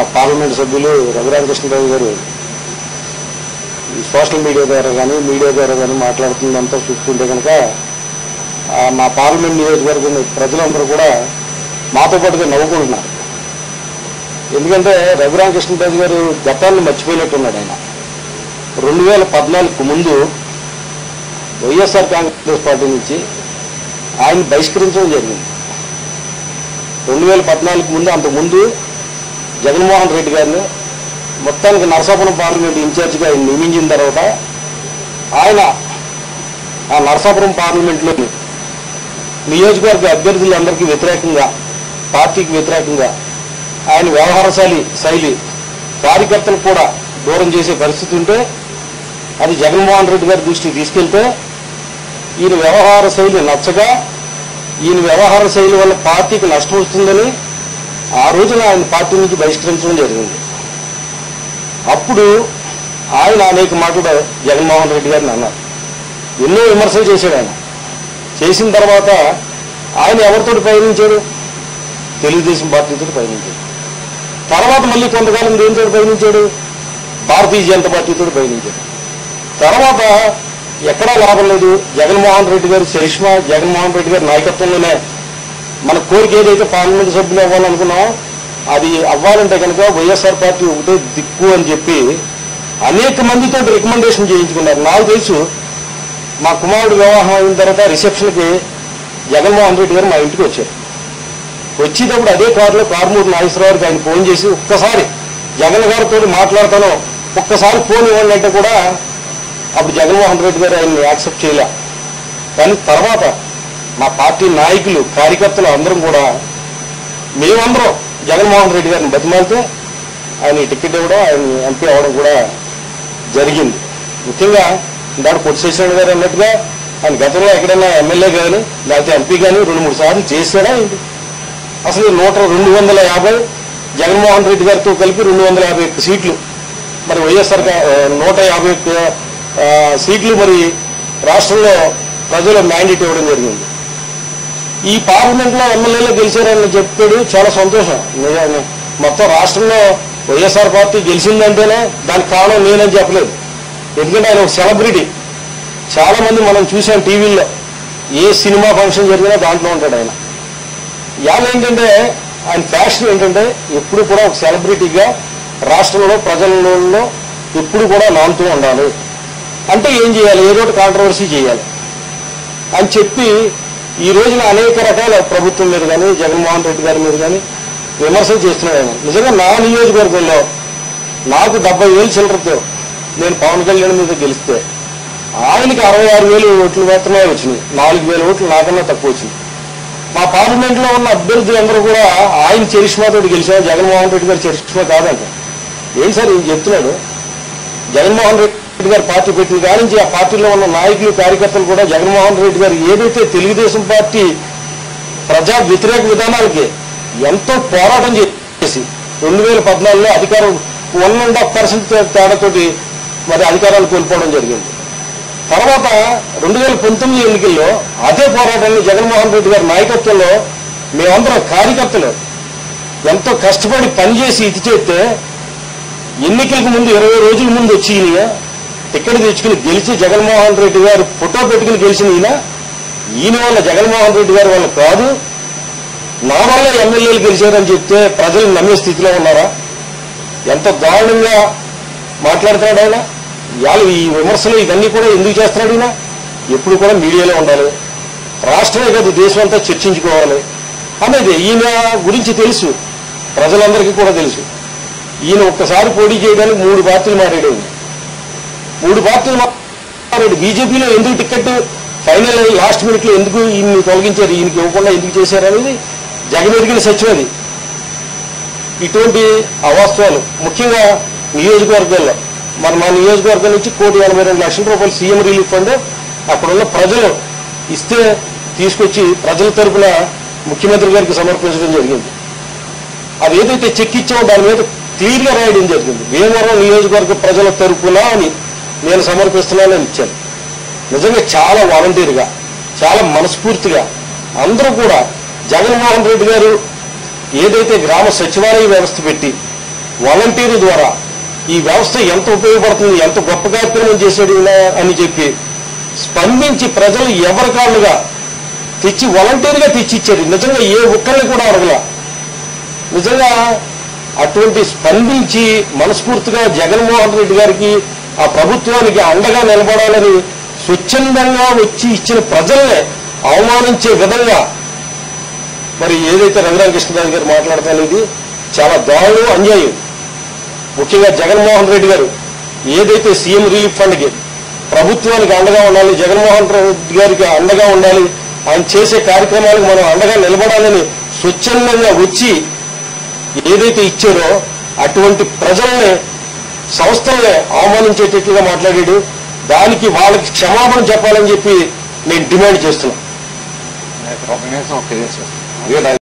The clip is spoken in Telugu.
పార్లమెంట్ సభ్యులు రఘురామకృష్ణరావు గారు ఈ సోషల్ మీడియా ద్వారా కానీ మీడియా ద్వారా కానీ మాట్లాడుతుందంతా చూస్తుంటే కనుక ఆ, మా పార్లమెంట్ నియోజకవర్గం ప్రజలందరూ కూడా మాతో పాటుగా నవ్వుకుంటున్నారు ఎందుకంటే రఘురామకృష్ణరాజు గారు గతాన్ని మర్చిపోయినట్టున్నాడు ఆయన రెండు వేల పద్నాలుగుకు ముందు వైఎస్ఆర్ కాంగ్రెస్ పార్టీ నుంచి ఆయన బహిష్కరించడం జరిగింది రెండు వేల పద్నాలుగు ముందు అంతకుముందు జగన్మోహన్ రెడ్డి గారిని మొత్తానికి నరసాపురం పార్లమెంట్ ఇన్ఛార్జిగా ఆయన నియమించిన తర్వాత ఆయన ఆ నరసాపురం పార్లమెంట్లోని నియోజకవర్గ అభ్యర్థులందరికీ వ్యతిరేకంగా పార్టీకి వ్యతిరేకంగా ఆయన వ్యవహార శైలి శైలి కార్యకర్తలు కూడా దూరం చేసే పరిస్థితి ఉంటే అది జగన్మోహన్ రెడ్డి గారి దృష్టికి తీసుకెళ్తే ఈయన వ్యవహార శైలి నచ్చగా ఈయన వ్యవహార శైలి వల్ల పార్టీకి నష్టం వస్తుందని ఆ రోజున ఆయన పార్టీ నుంచి బహిష్కరించడం జరిగింది అప్పుడు ఆయన అనేక మాటలు జగన్మోహన్ రెడ్డి గారిని అన్నారు ఎన్నో విమర్శలు చేశాడు ఆయన చేసిన తర్వాత ఆయన ఎవరితో పయనించాడు తెలుగుదేశం పార్టీతో పయనించాడు తర్వాత మళ్ళీ కొంతకాలం దేనితో పయనించాడు భారతీయ జనతా పార్టీతో పయనించాడు తర్వాత ఎక్కడా లాభం లేదు జగన్మోహన్ రెడ్డి గారి చరిష్మా జగన్మోహన్ రెడ్డి గారి నాయకత్వంలోనే మన కోరిక ఏదైతే పార్లమెంట్ సభ్యులు అవ్వాలనుకున్నామో అది అవ్వాలంటే కనుక వైఎస్ఆర్ పార్టీ ఒకటే దిక్కు అని చెప్పి అనేక మందితో రికమెండేషన్ చేయించుకున్నారు నాకు తెలుసు మా కుమారుడు వివాహం అయిన తర్వాత రిసెప్షన్కి జగన్మోహన్ రెడ్డి గారు మా ఇంటికి వచ్చారు వచ్చేటప్పుడు అదే కారులో కార్మూరు నాగేశ్వరరావుకి ఆయన ఫోన్ చేసి ఒక్కసారి జగన్ గారితో మాట్లాడతాను ఒక్కసారి ఫోన్ ఇవ్వండి అంటే కూడా అప్పుడు జగన్మోహన్ రెడ్డి గారు ఆయన్ని యాక్సెప్ట్ చేయలే కానీ తర్వాత మా పార్టీ నాయకులు కార్యకర్తలు అందరం కూడా మేమందరం జగన్మోహన్ రెడ్డి గారిని బతిమాలితే ఆయన ఈ టికెట్ ఇవ్వడం ఆయన ఎంపీ అవ్వడం కూడా జరిగింది ముఖ్యంగా ఇందాక పొట్టి శశిరెడ్డి గారు అన్నట్టుగా ఆయన గతంలో ఎక్కడైనా ఎమ్మెల్యే కానీ లేకపోతే ఎంపీ కానీ రెండు మూడు సార్లు చేశాడా ఏంటి అసలు నూట రెండు వందల యాభై జగన్మోహన్ రెడ్డి గారితో కలిపి రెండు వందల యాభై ఒక్క సీట్లు మరి వైఎస్ఆర్ గా- ఆ, నూట యాభై ఒక్క ఆ, సీట్లు మరి రాష్ట్రంలో ప్రజలు మ్యాండేట్ ఇవ్వడం జరిగింది ఈ పార్లమెంట్ లో ఎమ్మెల్యేలు గెలిచారని చెప్పాడు చాలా సంతోషం నిజాన్ని మొత్తం రాష్ట్రంలో వైఎస్ఆర్ పార్టీ గెలిచిందంటేనే దానికి కారణం నేనని చెప్పలేదు ఎందుకంటే ఆయన ఒక సెలబ్రిటీ చాలా మంది మనం చూసాం టీవీల్లో ఏ సినిమా ఫంక్షన్ జరిగినా దాంట్లో ఉంటాడు ఆయన ఇవాళ ఏంటంటే ఆయన ఫ్యాషన్ ఏంటంటే ఎప్పుడు కూడా ఒక సెలబ్రిటీగా రాష్ట్రంలో ప్రజలలో ఎప్పుడు కూడా నానుతూ ఉండాలి అంటే ఏం చేయాలి ఏదో ఒకటి కాంట్రవర్సీ చేయాలి అని చెప్పి ఈ రోజున అనేక రకాల ప్రభుత్వం మీద కానీ జగన్మోహన్ రెడ్డి గారి మీద కానీ విమర్శలు చేస్తున్నాడు ఆయన నిజంగా నా నియోజకవర్గంలో నాకు డెబ్బై వేలు చిల్లరతో నేను పవన్ కళ్యాణ్ మీద గెలిస్తే ఆయనకి అరవై ఆరు వేలు ఓట్లు మాత్రమే వచ్చినాయి నాలుగు వేల ఓట్లు నాకన్నా తక్కువ వచ్చినాయి మా పార్లమెంట్ లో ఉన్న అభ్యర్థులందరూ కూడా ఆయన చరిష్మాతో గెలిచారు జగన్మోహన్ రెడ్డి గారి చరిష్మా కాదంట ఏం సార్ ఈయన చెప్తున్నాడు జగన్మోహన్ రెడ్డి గారు పార్టీ పెట్టిన కాడి నుంచి ఆ పార్టీలో ఉన్న నాయకులు కార్యకర్తలు కూడా జగన్మోహన్ రెడ్డి గారు ఏదైతే తెలుగుదేశం పార్టీ ప్రజా వ్యతిరేక విధానాలకి ఎంతో పోరాటం చేసి రెండు వేల పద్నాలుగులో అధికారం వన్ అండ్ హాఫ్ పర్సెంట్ తేడాతోటి మరి అధికారాలు కోల్పోవడం జరిగింది తర్వాత రెండు వేల పంతొమ్మిది ఎన్నికల్లో అదే పోరాటాన్ని జగన్మోహన్ రెడ్డి గారి నాయకత్వంలో మేమందరం కార్యకర్తలు ఎంతో కష్టపడి పనిచేసి ఇది చేస్తే ఎన్నికలకు ముందు ఇరవై రోజుల ముందు వచ్చి ఈయన టికెట్ తెచ్చుకుని గెలిచి జగన్మోహన్ రెడ్డి గారు ఫోటో పెట్టుకుని గెలిచిన ఈయన ఈయన వల్ల జగన్మోహన్ రెడ్డి గారి వల్ల కాదు నా వల్ల ఎమ్మెల్యేలు గెలిచారని చెప్తే ప్రజలు నమ్మే స్థితిలో ఉన్నారా ఎంత దారుణంగా మాట్లాడుతున్నాడు ఆయన ఇవాళ ఈ విమర్శలు ఇవన్నీ కూడా ఎందుకు చేస్తున్నాడు ఈయన ఎప్పుడు కూడా మీడియాలో ఉండాలి రాష్ట్రమే కాదు దేశం అంతా చర్చించుకోవాలి అనేది ఈయన గురించి తెలుసు ప్రజలందరికీ కూడా తెలుసు ఈయన ఒక్కసారి పోటీ చేయడానికి మూడు పార్టీలు మారాడు ఈయన. మూడు పార్టీలు మారాడు బీజేపీలో ఎందుకు టికెట్ ఫైనల్ అయ్యి లాస్ట్ మినిట్ లో ఎందుకు ఈయన్ని తొలగించారు ఈయనకి ఇవ్వకుండా ఎందుకు చేశారు అనేది జగమెరిగిన సత్యం అది ఇటువంటి అవాస్తవాలు ముఖ్యంగా నియోజకవర్గాల్లో మన మా నియోజకవర్గం నుంచి కోటి ఎనభై రెండు లక్షల రూపాయలు సీఎం రిలీఫ్ ఫండ్ అక్కడున్న ప్రజలు ఇస్తే తీసుకొచ్చి ప్రజల తరపున ముఖ్యమంత్రి గారికి సమర్పించడం జరిగింది అది ఏదైతే చెక్ ఇచ్చామో దాని మీద క్లియర్ గా రాయడం జరిగింది భీమవరం నియోజకవర్గ ప్రజల తరపున అని నేను సమర్పిస్తున్నానని ఇచ్చాను నిజంగా చాలా వాలంటీర్గా చాలా మనస్ఫూర్తిగా అందరూ కూడా జగన్మోహన్ రెడ్డి గారు ఏదైతే గ్రామ సచివాలయ వ్యవస్థ పెట్టి వాలంటీర్ ద్వారా ఈ వ్యవస్థ ఎంత ఉపయోగపడుతుంది ఎంత గొప్ప కార్యక్రమం చేశాడు ఈయన అని చెప్పి స్పందించి ప్రజలు ఎవరి కాళ్ళుగా తెచ్చి వాలంటీర్గా తెచ్చిచ్చారు నిజంగా ఏ ఒక్కరిని కూడా అడగల నిజంగా అటువంటి స్పందించి మనస్ఫూర్తిగా జగన్మోహన్ రెడ్డి గారికి ఆ ప్రభుత్వానికి అండగా నిలబడాలని స్వచ్ఛందంగా వచ్చి ఇచ్చిన ప్రజల్ని అవమానించే విధంగా మరి ఏదైతే రఘురామకృష్ణరాజు గారు మాట్లాడతాను ఇది చాలా దారుణం అన్యాయం ముఖ్యంగా జగన్మోహన్ రెడ్డి గారు ఏదైతే సీఎం రిలీఫ్ ఫండ్కి ప్రభుత్వానికి అండగా ఉండాలి జగన్మోహన్ రెడ్డి గారికి అండగా ఉండాలి ఆయన చేసే కార్యక్రమాలకు మనం అండగా నిలబడాలని స్వచ్ఛందంగా వచ్చి ఏదైతే ఇచ్చారో అటువంటి ప్రజల్ని సంస్థల్ని అవమానించేటట్లుగా మాట్లాడాడు దానికి వాళ్ళకి క్షమాపణ చెప్పాలని చెప్పి నేను డిమాండ్ చేస్తున్నా ఒక నిమిషం ఒక్క నిమిషం. ఇదిగో